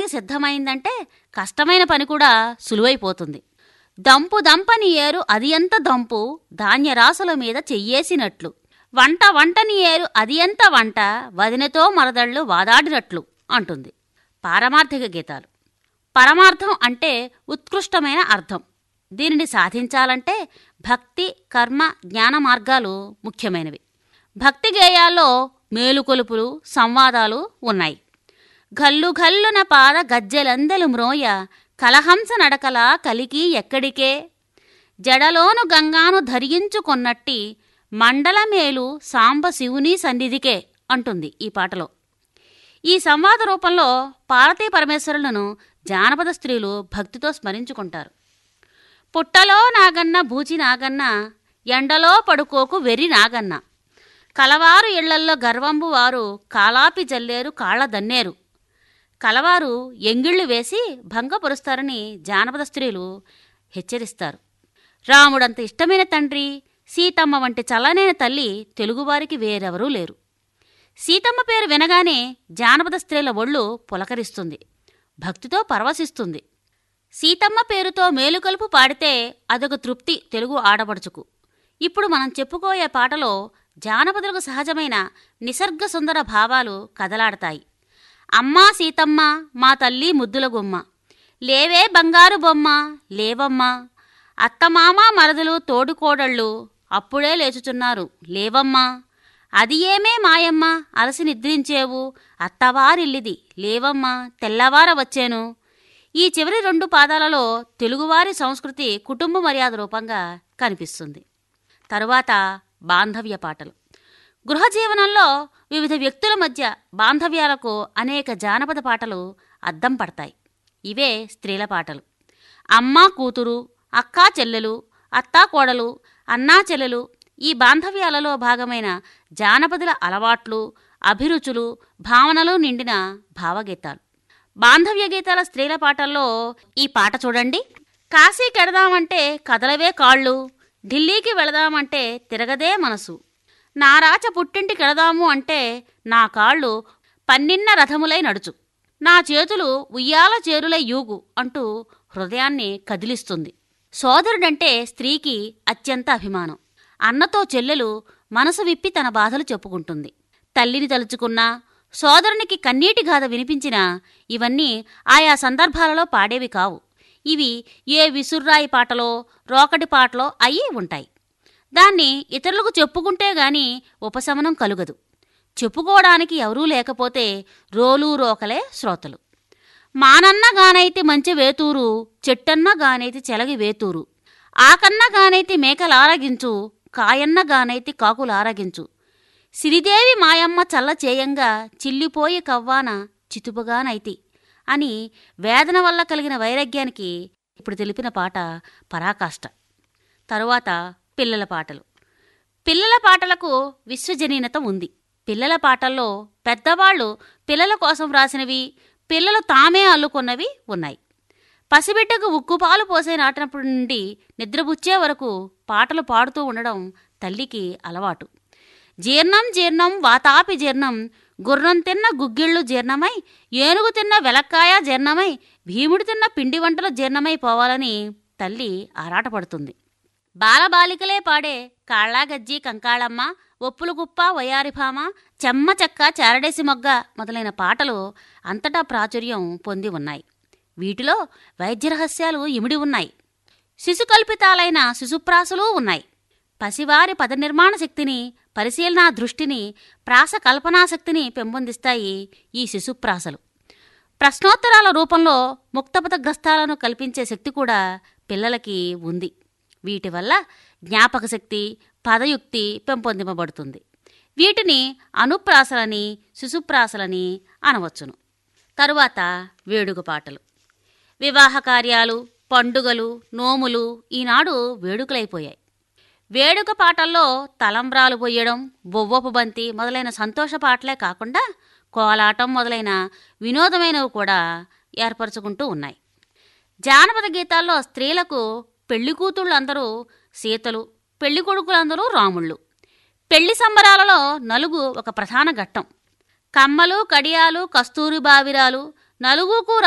సిద్ధమైందంటే కష్టమైన పని కూడా సులువైపోతుంది దంపు దంపని ఏరు అది ఎంత దంపు ధాన్యరాసుల మీద చెయ్యేసినట్లు వంట వంటని ఏరు అది ఎంత వంట వదినతో మరదళ్ళు వాదాడినట్లు అంటుంది పారమార్థిక గీతాలు పరమార్థం అంటే ఉత్కృష్టమైన అర్థం దీనిని సాధించాలంటే భక్తి కర్మ జ్ఞాన మార్గాలు ముఖ్యమైనవి భక్తి గేయాల్లో మేలుకొలుపులు సంవాదాలు ఉన్నాయి గల్లు గల్లున పాద గజ్జెలందెలు మ్రోయ కలహంస నడకల కలికి ఎక్కడికే జడలోను గంగాను ధరించుకొన్నట్టి మండలమేలు సాంబ శివుని సన్నిధికే అంటుంది ఈ పాటలో ఈ సంవాద రూపంలో పార్వతీ పరమేశ్వరులను జానపద స్త్రీలు భక్తితో స్మరించుకుంటారు పుట్టలో నాగన్న బూచి నాగన్న ఎండలో పడుకోకు వెర్రి నాగన్న కలవారు ఇళ్లల్లో గర్వంబు వారు కాలాపి జల్లేరు కాళ్ళ దన్నేరు కలవారు ఎంగిళ్ళు వేసి భంగపరుస్తారని జానపద స్త్రీలు హెచ్చరిస్తారు రాముడంత ఇష్టమైన తండ్రి సీతమ్మ వంటి చల్లనైన తల్లి తెలుగువారికి వేరెవరూ లేరు సీతమ్మ పేరు వినగానే జానపద స్త్రీల ఒళ్ళు పులకరిస్తుంది భక్తితో పరవశిస్తుంది సీతమ్మ పేరుతో మేలుకలుపు పాడితే అదొక తృప్తి తెలుగు ఆడపడుచుకు ఇప్పుడు మనం చెప్పుకోయే పాటలో జానపదులకు సహజమైన నిసర్గ సుందర భావాలు కదలాడతాయి అమ్మా సీతమ్మ మా తల్లి ముద్దుల గుమ్మ లేవే బంగారు బొమ్మ లేవమ్మా అత్తమామ మరదలు తోడుకోడళ్ళు అప్పుడే లేచుచున్నారు లేవమ్మా అది ఏమే మాయమ్మ అలసి నిద్రించేవు అత్తవారిల్లిది లేవమ్మా తెల్లవార వచ్చేను ఈ చివరి రెండు పాదాలలో తెలుగువారి సంస్కృతి కుటుంబ మర్యాద రూపంగా కనిపిస్తుంది తరువాత బాంధవ్య పాటలు గృహ జీవనంలో వివిధ వ్యక్తుల మధ్య బాంధవ్యాలకు అనేక జానపద పాటలు అద్దం పడతాయి ఇవే స్త్రీల పాటలు అమ్మా కూతురు అక్కా చెల్లెలు అత్తా కోడలు అన్నా చెల్లెలు ఈ బాంధవ్యాలలో భాగమైన జానపదుల అలవాట్లు అభిరుచులు భావనలు నిండిన భావగీతాలు బాంధవ్య గీతాల స్త్రీల పాటల్లో ఈ పాట చూడండి కాశీకి వెడదామంటే కదలవే కాళ్ళు ఢిల్లీకి వెళదామంటే తిరగదే మనసు నా రాచ పుట్టింటికి వెళదాము అంటే నా కాళ్ళు పన్నిన్న రథములై నడుచు నా చేతులు ఉయ్యాల చేరులై యూగు అంటూ హృదయాన్ని కదిలిస్తుంది సోదరుడంటే స్త్రీకి అత్యంత అభిమానం అన్నతో చెల్లెలు మనసు విప్పి తన బాధలు చెప్పుకుంటుంది తల్లిని తలుచుకున్నా సోదరునికి కన్నీటి గాథ వినిపించినా ఇవన్నీ ఆయా సందర్భాలలో పాడేవి కావు ఇవి ఏ విసుర్రాయి పాటలో రోకటి పాటలో అయి ఉంటాయి దాన్ని ఇతరులకు చెప్పుకుంటే గాని ఉపశమనం కలుగదు చెప్పుకోవడానికి ఎవరూ లేకపోతే రోలు రోకలే శ్రోతలు మానన్న గానైతి మంచి వేతూరు చెట్టన్న గానైతి చెలగి వేతూరు ఆకన్న గానైతి మేకలారగించు కాయన్న గానైతి కాకులారగించు సిరిదేవి మాయమ్మ చల్ల చేయంగా చిల్లిపోయి కవ్వాన చితుపుగానైతి అని వేదన వల్ల కలిగిన వైరాగ్యానికి ఇప్పుడు తెలిపిన పాట పరాకాష్ట తరువాత పిల్లల పాటలు పిల్లల పాటలకు విశ్వజనీనత ఉంది పిల్లల పాటల్లో పెద్దవాళ్ళు పిల్లల కోసం రాసినవి పిల్లలు తామే అల్లుకున్నవి ఉన్నాయి పసిబిడ్డకు ఉక్కుపాలు పోసే నాటినప్పటి నుండి నిద్రపుచ్చే వరకు పాటలు పాడుతూ ఉండడం తల్లికి అలవాటు జీర్ణం జీర్ణం వాతాపి జీర్ణం గుర్రం తిన్న గుగ్గిళ్ళు జీర్ణమై ఏనుగు తిన్న వెలక్కాయ జీర్ణమై భీముడు తిన్న పిండి వంటలు జీర్ణమై పోవాలని తల్లి ఆరాటపడుతుంది బాలబాలికలే పాడే కాళ్ళాగజ్జి కంకాళమ్మ ఒప్పులు గుప్ప వయారిభామ చెమ్మ చెక్క చారడేసి మొగ్గ మొదలైన పాటలు అంతటా ప్రాచుర్యం పొంది ఉన్నాయి వీటిలో వైద్య రహస్యాలు ఇమిడి ఉన్నాయి శిశుకల్పితాలైన శిశుప్రాసలు ఉన్నాయి పసివారి పద నిర్మాణ శక్తిని పరిశీలనా దృష్టిని ప్రాస కల్పనాశక్తిని పెంపొందిస్తాయి ఈ శిశుప్రాసలు ప్రశ్నోత్తరాల రూపంలో ముక్తపథగ్రస్తాలను కల్పించే శక్తి కూడా పిల్లలకి ఉంది వీటి వల్ల జ్ఞాపక శక్తి పదయుక్తి పెంపొందింపబడుతుంది వీటిని అనుప్రాసలని శిశుప్రాసలని అనవచ్చును తరువాత వేడుక పాటలు వివాహ కార్యాలు పండుగలు నోములు ఈనాడు వేడుకలైపోయాయి వేడుక పాటల్లో తలంబ్రాలు పొయ్యడం బొవ్వపు బంతి మొదలైన సంతోష పాటలే కాకుండా కోలాటం మొదలైన వినోదమైనవి కూడా ఏర్పరచుకుంటూ ఉన్నాయి జానపద గీతాల్లో స్త్రీలకు పెళ్లి కూతుళ్ళందరూ సీతలు పెళ్లి కొడుకులందరూ రాముళ్ళు పెళ్లి సంబరాలలో నలుగు ఒక ప్రధాన ఘట్టం కమ్మలు కడియాలు కస్తూరి బావిరాలు నలుగుకు